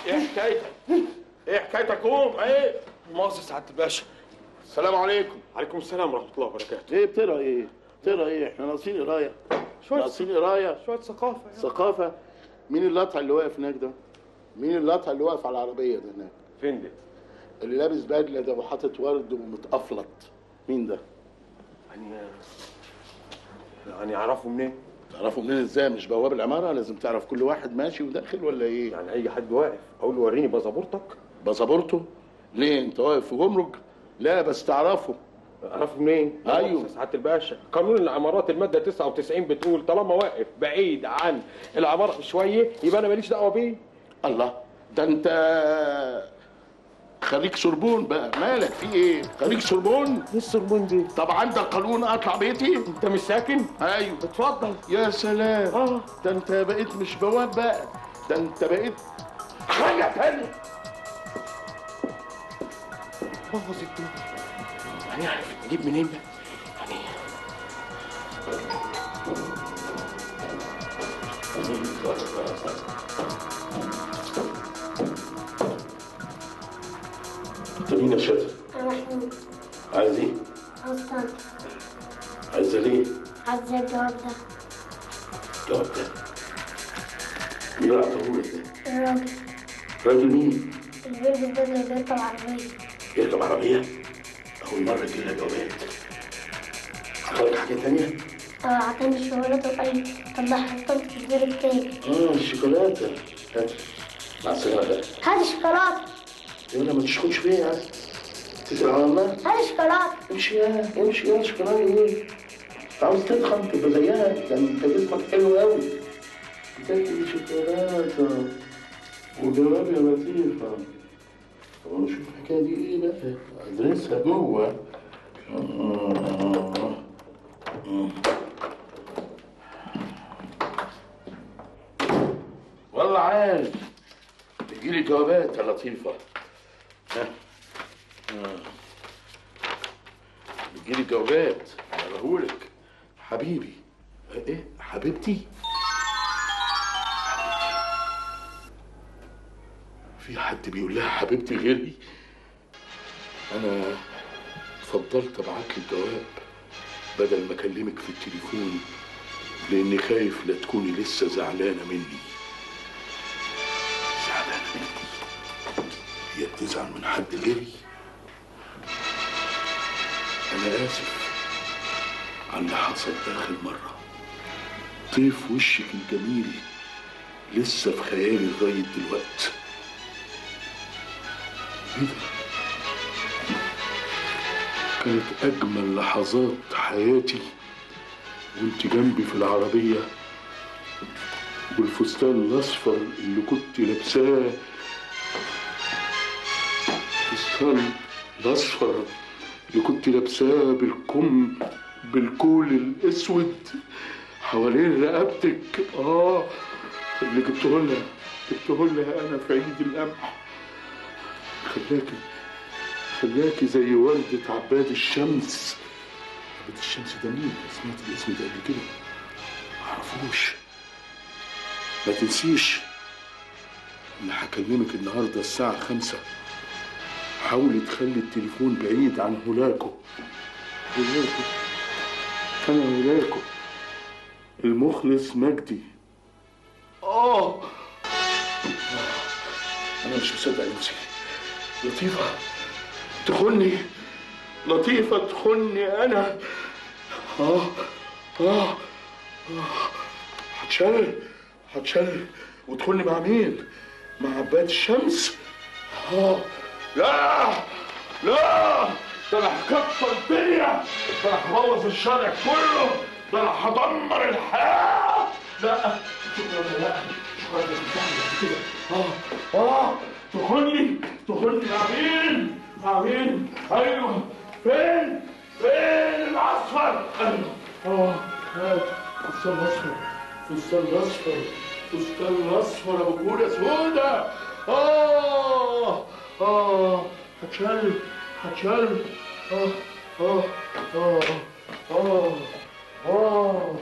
ايه حكايتك؟ ايه حكايتك قوم ايه؟ مؤاخذة سعادة الباشا السلام عليكم عليكم السلام ورحمة الله وبركاته ايه بتقرا ايه؟ بتقرا ايه؟ احنا ناقصين قرايه شوية ناقصين قرايه شوية ثقافة يعني. ثقافه مين اللطع اللي واقف هناك ده؟ مين اللطع اللي واقف على العربيه ده هناك؟ فين دي؟ اللي لابس بدله ده وحاطط ورد ومتقفلط مين ده؟ يعني يعني يعرفوا منين؟ تعرفوا منين ازاي مش بواب العماره لازم تعرف كل واحد ماشي وداخل ولا ايه؟ يعني أي حد واقف أقول له وريني باسبورتك باسبورته؟ ليه انت واقف في جمرك؟ لا بس تعرفه أعرفه منين؟ أيوه. مؤاخذة سعادة الباشا قانون العمارات المادة 99 بتقول طالما واقف بعيد عن العمارة بشوية يبقى أنا ماليش دعوة بيه الله ده انت خليك سربون بقى مالك في ايه؟ خليك سربون؟ ايه السربون دي؟ طب عندك قانون اطلع بيتي؟ أنت مش ساكن؟ ايوه اتفضل يا سلام اه ده انت بقيت مش بواب بقى ده انت بقيت حاجه تانية محفظ الدنيا يعني عارف تجيب منين ده؟ يعني انت مين يا شاطر؟ أنا محمود عايز ايه؟ أصلا عايزه ليه؟ عايزة الجواب ده الجواب ده مين اللي عطاهولك ده؟ الراجل راجل مين؟ اللي بيلبس بدلة بيركب عربية يركب عربيه؟ اول مره تجيلها جوابات عطاك حاجه تانية؟ اه عطاني الشوكولاتة وقال لي طلعها حطيت في الدور التاني اه الشوكولاته هات مع السلامه بقى هات الشوكولاتة يلا ما تشخدش فيا يعني تسأل على الله هات الشوكولاتة امشي يا امشي يا شوكولاته ايه عاوز تضخم تبقى زيها ده انت جسمك حلو قوي تاكل شوكولاته وجواب يا لطيفه طب انا اشوف الحكايه دي ايه بقى ادرسها جوه آه. آه. والله عاش تجيلي جوابات يا لطيفه ها آه. بتجيلي جوابات بقولك حبيبي ايه حبيبتي في حد بيقول لها حبيبتي غيري انا فضلت ابعت لي الجواب بدل ما اكلمك في التليفون لاني خايف لا تكوني لسه زعلانه مني زعلانه مني هي بتزعل من حد غيري انا اسف على اللي حصل اخر مره طيف وشك الجميل لسه في خيالي لغايه دلوقتي ايه ده كانت اجمل لحظات حياتي وانت جنبي في العربيه والفستان الاصفر اللي كنت لابساه الفستان الاصفر اللي كنت لابساه بالكم بالكول الاسود حوالين رقبتك اه اللي جبته لها جبته لها انا في عيد القمح خلاكي خلاكي زي وردة عباد الشمس عباد الشمس ده مين؟ سمعت الاسم ده قبل كده معرفوش ما تنسيش اللي هكلمك النهارده الساعة خمسة حاولي تخلي التليفون بعيد عن هولاكو هولاكو أنا هولاكو المخلص مجدي آه أنا مش مصدق نفسي لطيفة تخني لطيفة تخني أنا آه آه آه. هتشل هتشل وتخني مع مين؟ مع عباد الشمس؟ آه لا لا ده انا هكسر الدنيا ده انا هبوظ الشارع كله ده انا هدمر الحياه لا شكرا لا شكرا يا بتعمل كده اه اه تخني تخني مع مين؟ مع مين؟ ايوه فين؟ فين الاصفر؟ ايوه اه هات فستان اصفر فستان اصفر فستان اصفر ابو كوره سودا اه اه هتشل هتشل اه اه اه اه اه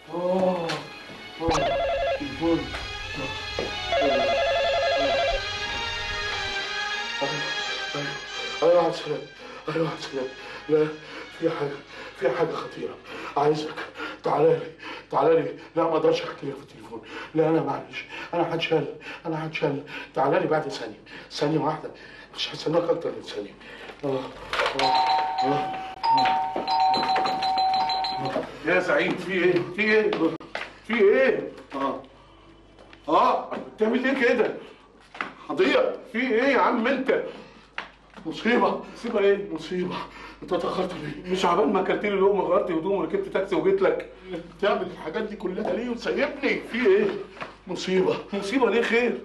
اه اه الفل سلام ايوه سلام لا في حاجه في حاجه خطيره عايزك تعالى لي تعالى لي لا ما اقدرش احكي لك في التليفون لا انا معلش انا هتشل انا هتشل تعالى لي بعد ثانيه ثانيه واحده مش هستناك اكتر من ثانيه آه. آه. آه. يا سعيد في ايه في ايه في ايه اه اه بتعمل ايه كده هضيع في ايه يا عم انت مصيبة مصيبة ايه؟ مصيبة انت اتأخرت ليه؟ مش عبال ما اكلت لي لقمة غيرت هدوم وركبت تاكسي وجيت لك تعمل الحاجات دي كلها ليه وتسيبني؟ في ايه؟ مصيبة مصيبة ليه خير؟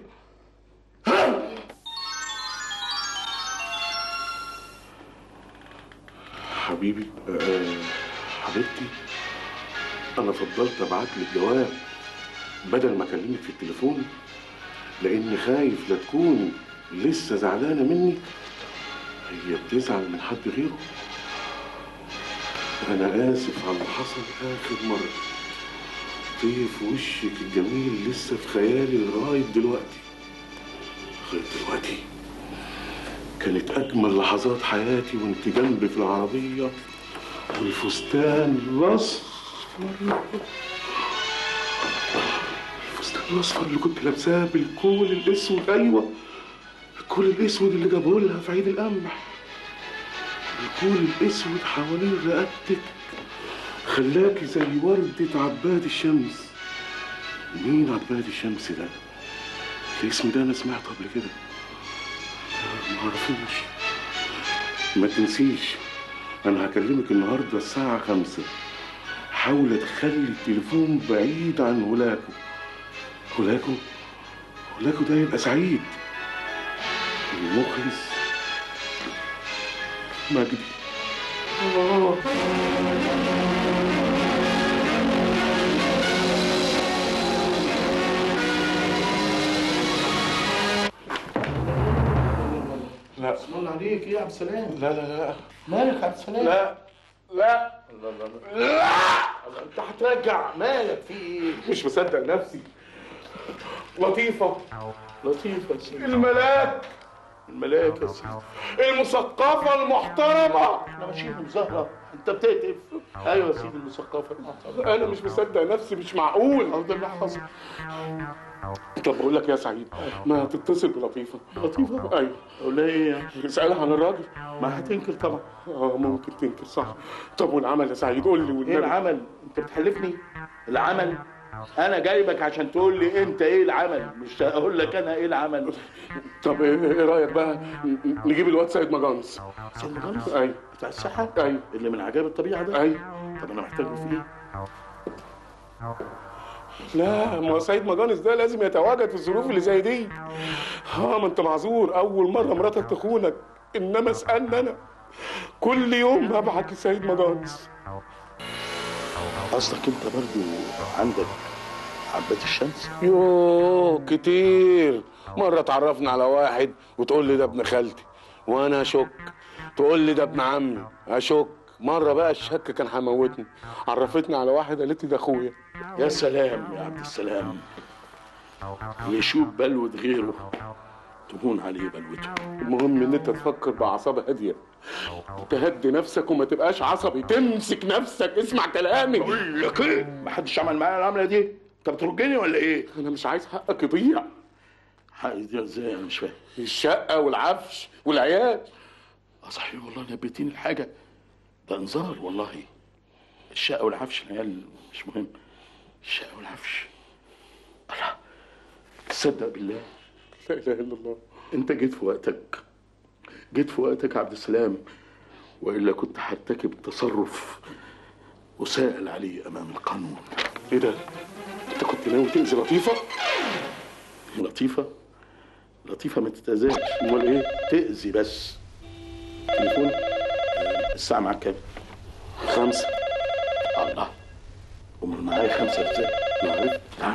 حبيبي آه حبيبتي انا فضلت ابعت لك جواب بدل ما اكلمك في التليفون لاني خايف لا تكون لسه زعلانه مني هي بتزعل من حد غيره انا اسف على اللي حصل اخر مره طيف وشك الجميل لسه في خيالي لغايه دلوقتي لغايه دلوقتي كانت اجمل لحظات حياتي وانت جنبي في العربيه والفستان الاصفر الفستان الاصفر اللي كنت لابساه بالكول الاسود ايوه الكول الاسود اللي جابوه لها في عيد القمح الكول الاسود حوالين رقبتك خلاكي زي وردة عباد الشمس مين عباد الشمس ده؟ الاسم ده انا سمعته قبل كده ما اعرفوش ما تنسيش انا هكلمك النهارده الساعة خمسة حاولة تخلي التليفون بعيد عن هولاكو هولاكو هولاكو ده يبقى سعيد المخلص مجدي لا اسم الله عليك ايه يا عبد السلام لا لا لا مالك يا عبد السلام لا لا لا انت هترجع مالك في ايه مش مصدق نفسي لطيفة لطيفة يا سيدي الملاك الملاك يا سيدي المثقفة المحترمة احنا ماشيين بزهرة انت بتهتف ايوه يا سيدي المثقفة المحترمة أنا مش مصدق نفسي مش معقول الحمد لله حصل طب بقول لك يا سعيد ما تتصل بلطيفة لطيفة أيوه اقول لها ايه يعني اسألها عن الراجل ما هتنكر طبعا اه ممكن تنكر صح طب والعمل يا سعيد قول لي ايه والنبي العمل انت بتحلفني العمل انا جايبك عشان تقول لي انت ايه العمل مش هقول لك انا ايه العمل طب ايه إيه رايك بقى ن- نجيب الواد سيد مجانس سيد مجانس ايوه بتاع الساحة ايوه اللي من عجائب الطبيعة ده ايوه طب انا محتاجه في ايه لا ما هو سيد مجانس ده لازم يتواجد في الظروف اللي زي دي اه ما انت معذور اول مره مراتك تخونك انما اسالني انا كل يوم ببعت لسيد مجانس قصدك انت برضو عندك عباد الشمس يوه كتير مرة اتعرفنا على واحد وتقول لي ده ابن خالتي وانا اشك تقول لي ده ابن عمي اشك مرة بقى الشك كان هيموتني عرفتني على واحد قالت لي ده اخويا يا سلام يا عبد السلام يشوف بلوة غيره تهون عليه بلوته المهم ان انت تفكر باعصاب هادية تهدي نفسك وما تبقاش عصبي تمسك نفسك اسمع كلامي بقول لك ايه ما حدش عمل معايا العمله دي انت بترجني ولا ايه انا مش عايز حقك يضيع حقي دي ازاي انا مش فاهم الشقة والعفش والعيال اه صحيح والله نبهتيني الحاجه ده انذار والله الشقه والعفش العيال مش مهم الشقه والعفش الله تصدق بالله لا اله الا الله انت جيت في وقتك جيت في وقتك يا عبد السلام والا كنت هرتكب تصرف وسائل عليه امام القانون ايه ده انت كنت ناوي تأذي لطيفة لطيفه لطيفه ما تتاذاش امال ايه تاذي بس تليفون آه، الساعه معاك كام خمسة الله امال معايا خمسه ازاي ما عرفت تعال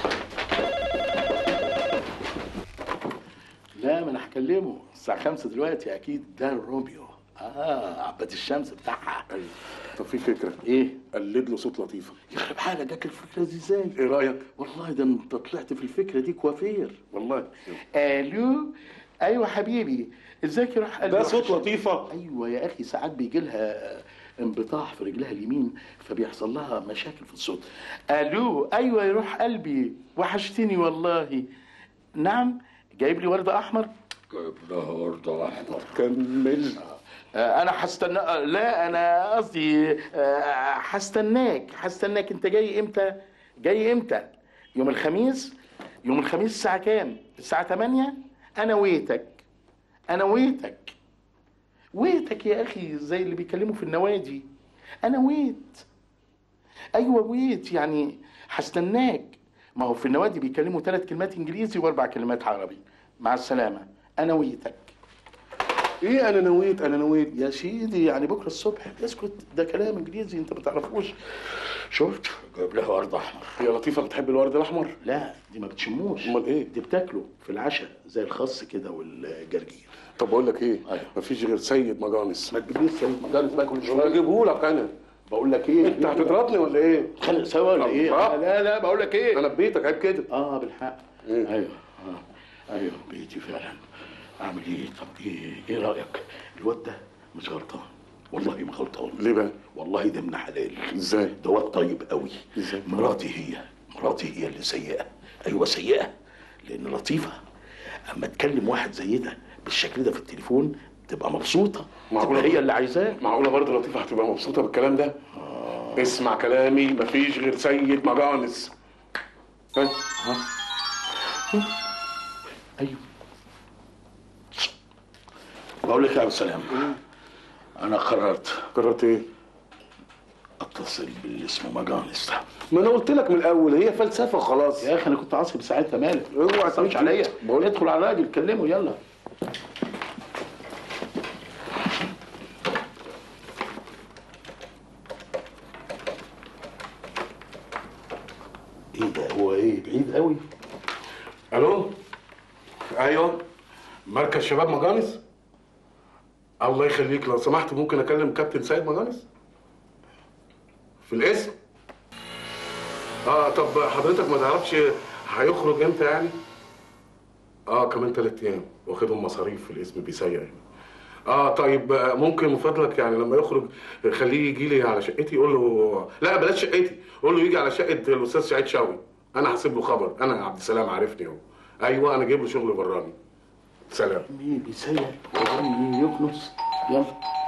لا ما انا هكلمه الساعة خمسة دلوقتي أكيد ده روميو آه عباد الشمس بتاعها طب في فكرة إيه؟ قلد له صوت لطيفة يخرب حالك جاك الفكرة دي إزاي؟ ايه رأيك والله ده أنت طلعت في الفكرة دي كوافير والله ألو ايوه حبيبي ازيك يروح قلبي ده صوت وحشني. لطيفه ايوه يا اخي ساعات بيجي لها انبطاح في رجلها اليمين فبيحصل لها مشاكل في الصوت الو ايوه يروح قلبي وحشتني والله نعم جايب لي ورد احمر جايب لها ورده واحده كمل آه، انا هستنى آه، لا انا قصدي آه، هستناك هستناك انت جاي امتى جاي امتى يوم الخميس يوم الخميس الساعه كام الساعه 8 انا ويتك انا ويتك ويتك يا اخي زي اللي بيكلموا في النوادي انا ويت ايوه ويت يعني هستناك ما هو في النوادي بيكلموا ثلاث كلمات انجليزي واربع كلمات عربي مع السلامه انا ويتك ايه انا نويت انا نويت يا سيدي يعني بكره الصبح اسكت ده كلام انجليزي انت ما تعرفوش شفت جايب لها ورد احمر هي لطيفه بتحب الورد الاحمر لا دي ما بتشموش امال ايه دي بتاكله في العشاء زي الخس كده والجرجير طب بقول لك ايه أيوة. مفيش غير سيد مجانس ما تجيبليش سيد مجالس بقى كل انا اجيبه لك انا بقول لك ايه انت هتضربني ولا ايه خلق سوا ولا ايه الله. لا لا بقول لك ايه انا في بيتك عيب كده اه بالحق إيه؟ ايوه آه. ايوه بيتي فعلا اعمل ايه طب ايه ايه رايك الواد ده مش غلطان والله ما غلطان ليه بقى والله ده ابن حلال ازاي ده واد طيب قوي إزاي؟ مراتي هي مراتي هي اللي سيئه ايوه سيئه لان لطيفه اما تكلم واحد زي ده بالشكل ده في التليفون تبقى مبسوطه معقولة؟ تبقى هي اللي عايزاه معقوله برضه لطيفه هتبقى مبسوطه بالكلام ده اسمع كلامي مفيش غير سيد مجانس ها؟ ايوه بقول لك يا عبد السلام انا قررت قررت ايه اتصل باللي اسمه مجانس ده ما انا قلت لك من الاول هي فلسفه خلاص يا اخي انا كنت عاصب ساعتها مالك اوعى ما تصعبش تيجي. عليا بقول- ادخل على الراجل كلمه يلا ايه ده هو ايه بعيد قوي الو ايوه مركز شباب مجانس الله يخليك لو سمحت ممكن اكلم كابتن سيد مجانس في الاسم اه طب حضرتك ما تعرفش هيخرج امتى يعني اه كمان ثلاث ايام واخدهم مصاريف في الاسم بيسيع يعني اه طيب آه، ممكن من فضلك يعني لما يخرج خليه يجي لي على شقتي قول له لا بلاش شقتي قول له يجي على شقه الاستاذ سعيد شاوي انا هسيب له خبر انا عبد السلام عارفني اهو ايوه انا جايب له شغل براني سلام مين بيسير وبعدين يكنس يلا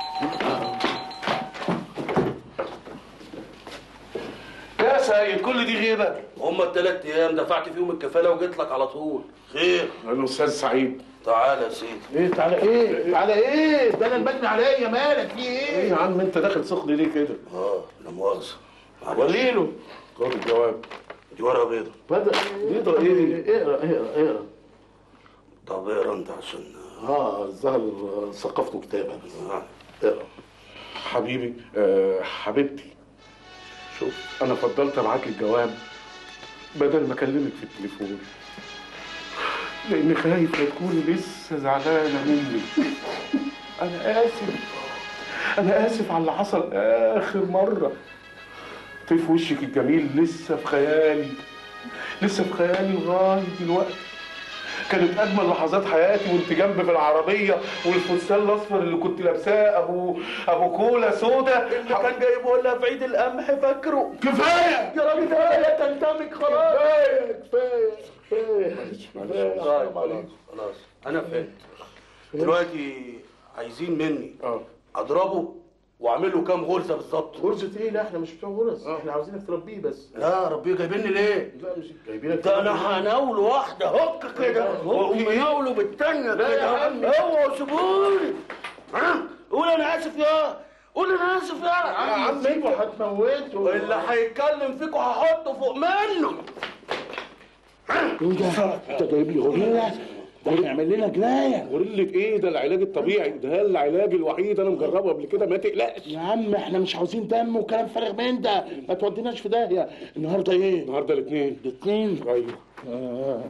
يا سيد كل دي غيبه هما التلات ايام دفعت فيهم الكفاله وجيت لك على طول خير الاستاذ سعيد تعالى يا سيدي ايه تعالى ايه تعالى ايه ده انا المجني عليا مالك في ايه ايه يا عم انت داخل سخن ليه كده اه لا مؤاخذه معلش. وريله خد الجواب دي ورقه بيضه بدأ بيضة إيه؟ اقرا اقرا اقرا طب اقرا انت عشان اه الظاهر ثقافته كتابه آه. اقرا حبيبي آه حبيبتي شوف انا فضلت ابعت لك الجواب بدل ما اكلمك في التليفون لاني خايف لا تكوني لسه زعلانه مني انا اسف انا اسف على اللي حصل اخر مره طيف وشك الجميل لسه في خيالي لسه في خيالي لغايه دلوقتي كانت اجمل لحظات حياتي وانت جنبي في العربيه والفستان الاصفر اللي كنت لابساه ابو ابو كولا سودا اللي كان جايبه لها في عيد القمح فاكره كفايه يا راجل كفايه تنتمك خلاص كفايه كفايه كفايه كفايه طيب حرام خلاص عليك. خلاص انا فهمت دلوقتي عايزين مني اه اضربه واعمل له كام غرزه بالظبط غرزة ايه لا احنا مش بتوع غرز احنا عاوزينك تربيه بس لا ربي جايبيني ليه لا مش جايبينك ده انا هناوله واحده هك كده واقوم مناوله بالتانيه لا يا كده عم. اوعوا سيبوني ها قول انا اسف يا قول انا اسف يا يا عم سيبه هتموته اللي هيتكلم فيكم هحطه فوق منه ايه ده انت جايب لي غريزه ده هيعمل لنا جنايه غوريلا ايه ده العلاج الطبيعي ده العلاج الوحيد انا مجربه قبل كده ما تقلقش يا عم احنا مش عاوزين دم وكلام فارغ من ده ما توديناش في داهيه النهارده ايه النهارده الاثنين الاثنين ايوه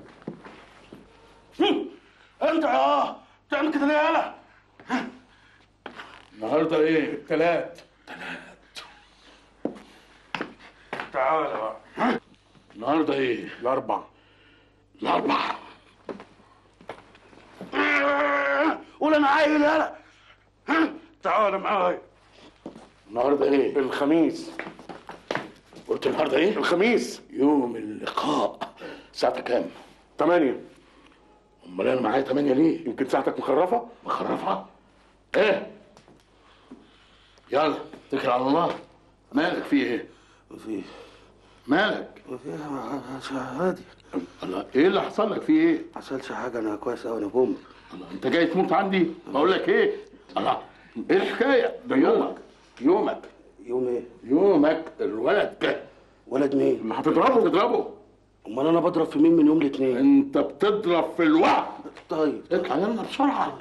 انت اه تعمل كده ليه يالا النهارده ايه الثلاث تعالى بقى النهارده ايه الاربع الاربعه قول انا عايل يلا ها تعال معايا النهارده ايه؟ الخميس قلت النهارده ايه؟ الخميس يوم اللقاء ساعتها كام؟ 8 امال انا معايا 8 ليه؟ يمكن ساعتك مخرفه مخرفها؟ ايه؟ يلا اتكل على الله مالك في ايه؟ في مالك؟ في عادي الله ايه اللي حصل لك في ايه؟ ما حصلش حاجه انا كويس قوي انا بوم الله انت جاي تموت عندي؟ بقول لك ايه؟ الله ايه الحكايه؟ ده يومك يومك يوم ايه يومك الولد ده ولد مين ما هتضربه تضربه امال انا بضرب في مين من يوم الاثنين انت بتضرب في الوقت طيب اطلع يلا بسرعه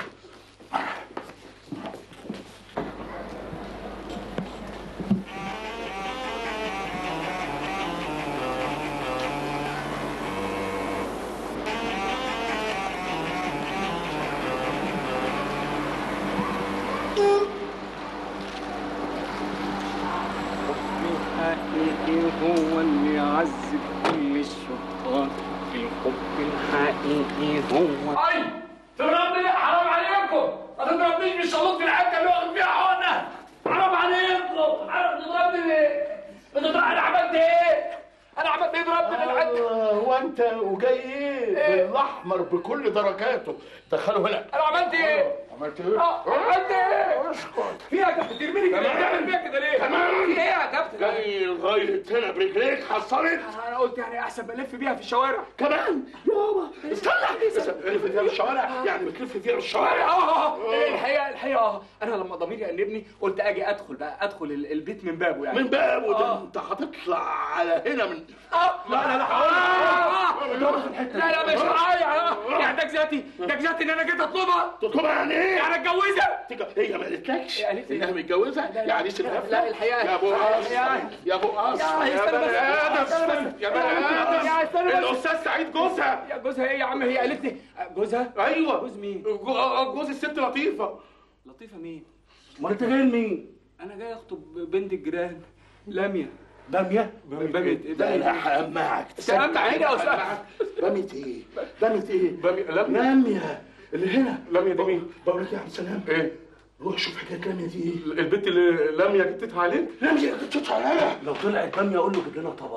الحقيقي هو اللي يعذب كل الشطار الحب الحقيقي هو اي تضربني حرام عليكم ما تضربنيش بالشلوط في الحته اللي واخد فيها حقنه حرام عليكم حرام تضربني ليه؟ بتضرب انا عملت ايه؟ انا عملت ايه ضربني في الحته؟ هو انت وجاي ايه بالاحمر بكل درجاته دخله هنا انا عملت ايه؟ عملت ايه؟ اه عملت ايه؟ في ايه يا كابتن ترميني كده بتعمل فيا كده ليه؟ تمام. في ايه يا كابتن؟ جاي لغايه هنا برجليك حصلت انا قلت يعني احسن بلف بيها في الشوارع كمان يابا استنى بتلف فيها الشوارع يعني بتلف فيها الشوارع اه الحقيقه الحقيقه اه انا لما ضميري انبني قلت اجي ادخل بقى ادخل ال- البيت من بابه يعني من بابه ده آه. انت هتطلع على هنا من اه لا لا لا هقول لا لا مش معايا يعني ده جزاتي ده جزاتي ان انا جيت اطلبها تطلب يعني ايه؟ يعني اتجوزها تك- هي ما قالتلكش هي قالت لي- انها متجوزه لا، يعني لا، سيبها لا، الحقيقة- يا ابو قصر يا- يا ابو قصر يا- استنى بس، بني استنى ادم بس. يا بني يا ادم استنى بس. الاستاذ سعيد جوزها يا جوزها ايه يا عم هي قالت لي جوزها ايوه جوز مين جو- جوز الست لطيفه لطيفه مين امال انت جاي لمين انا جاي اخطب بنت الجيران لاميا باميه بامية ده انا هأمعك تسمع عيني يا استاذ بمت ايه؟ بمت ايه؟ بامية- لميا لميا اللي هنا لميا دي مين؟ بقول لك يا عم سلام ايه روح شوف حكايه لميا دي ايه؟ البنت اللي لميا جبتها عليك لميا كنت عليها لو طلعت باميه اقول له جيب لنا طبق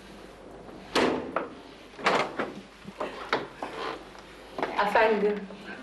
أفندم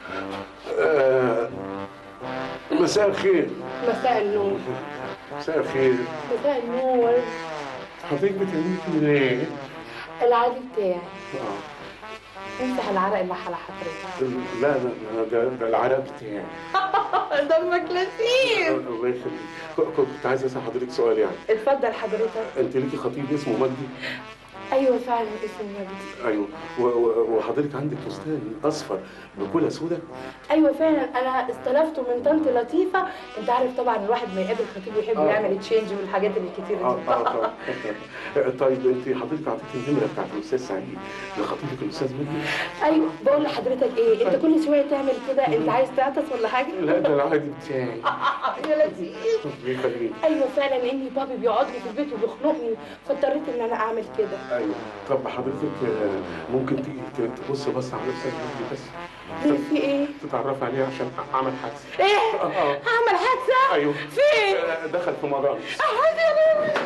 آه مساء الخير مساء النور مساء الخير مساء النور حضرتك بتعملي كده ليه؟ العادي بتاعي آه. امسح العرق اللي على حضرتك لا لا لا ده, ده العرق بتاعي دمك لطيف الله يخليك ك- كنت عايز اسال حضرتك سؤال يعني اتفضل حضرتك انت ليكي خطيب اسمه مجدي ايوه فعلا اسمه مجدي ايوه و- و- وحضرتك عندك فستان اصفر بكولا سودا ايوه فعلا انا استلفته من طنط لطيفه انت عارف طبعا الواحد ما يقابل خطيب يحب آه. يعمل تشينج والحاجات الكتير اه دي اه طبعا طيب انت حضرتك اعطيتي النمره بتاعت الاستاذ سعيد لخطيبك الاستاذ مجدي ايوه بقول لحضرتك ايه انت كل شويه تعمل كده انت عايز تعطس ولا حاجه لا ده العادي بتاعي يا لطيف ربنا يخليك ايوه فعلا لاني بابي بيقعدني في البيت وبيخنقني فاضطريت ان انا اعمل كده ايوه طب حضرتك آه، ممكن تيجي ت- تبص بص على الاستاذ مجدي بس ليه في ايه تتعرف عليه عشان عمل حادثه ايه اه اعمل حادثه ايوه فين آه، دخل في مدار حادثه يا بابا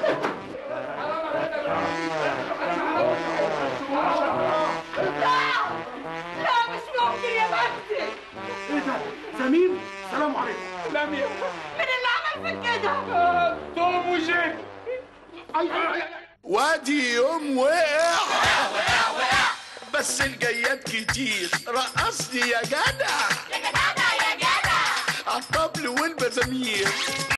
لا مش ممكن يا بختي ايه ده زميل سلام عليكم لاميا مين اللي عمل في كده توم وجيك وادي يوم وقع بس الجيات كتير رقصني يا جدع يا جدع يا جدع الطبل والمزامير